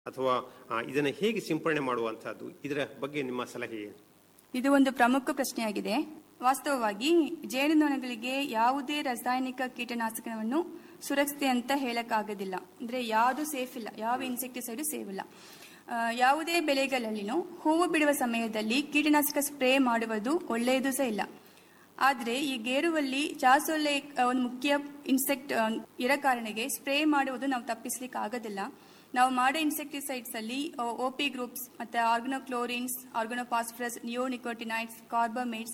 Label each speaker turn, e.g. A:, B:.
A: ಅಥವಾ ಆ, ಇದನ್ನ ಹೇಗೆ ಸಿಂಪಡಣೆ ಮಾಡುವಂತಹದ್ದು ಇದರ ಬಗ್ಗೆ ನಿಮ್ಮ ಸಲಹೆ ಏನು
B: ಇದು ಒಂದು ಪ್ರಮುಖ ಪ್ರಶ್ನೆಯಾಗಿದೆ ವಾಸ್ತವವಾಗಿ ಜೇನುನೊಣಗಳಿಗೆ ಯಾವುದೇ ರಾಸಾಯನಿಕ ಕೀಟನಾಶಕವನ್ನು ಸುರಕ್ಷತೆ ಅಂತ ಹೇಳಕ್ಕಾಗೋದಿಲ್ಲ ಅಂದ್ರೆ ಯಾವುದು ಸೇಫ್ ಇಲ್ಲ ಯಾವ ಇನ್ಸೆಕ್ಟಿಸೈಡ್ ಸೇಫ್ ಇಲ್ಲ ಆ, ಯಾವುದೇ ಬೆಳೆಗಳಲ್ಲಿನೂ ಹೂವು ಬಿಡುವ ಸಮಯದಲ್ಲಿ ಕೀಟನಾಶಕ ಸ್ಪ್ರೇ ಮಾಡುವುದು ಒಳ್ಳೆಯದು ಸಹ ಇಲ್ಲ ಆದರೆ ಈ ಗೇರುವಲ್ಲಿ ಜಾಸೊಳ್ಳೆ ಆ, ಒಂದು ಮುಖ್ಯ ಇನ್ಸೆಕ್ಟ್ ಆ, ಇರೋ ಕಾರಣಕ್ಕೆ ಸ್ಪ್ರೇ ಮಾಡುವುದು ನಾವು ತಪ್ಪಿಸ್ಲಿಕ್ಕೆ ಆಗೋದಿಲ್ಲ ನಾವು ಮಾಡೋ ಇನ್ಸೆಕ್ಟಿಸೈಡ್ಸ್ ಅಲ್ಲಿ ಒ ಪಿ ಗ್ರೂಪ್ಸ್ ಮತ್ತೆ ಆರ್ಗನೋಕ್ಲೋರಿನ್ಸ್ ಆರ್ಗನೋಪಾಸ್ಫರಸ್ ನಿಯೋನಿಕೋಟಿನೈಟ್ಸ್ ಕಾರ್ಬಮೇಟ್ಸ್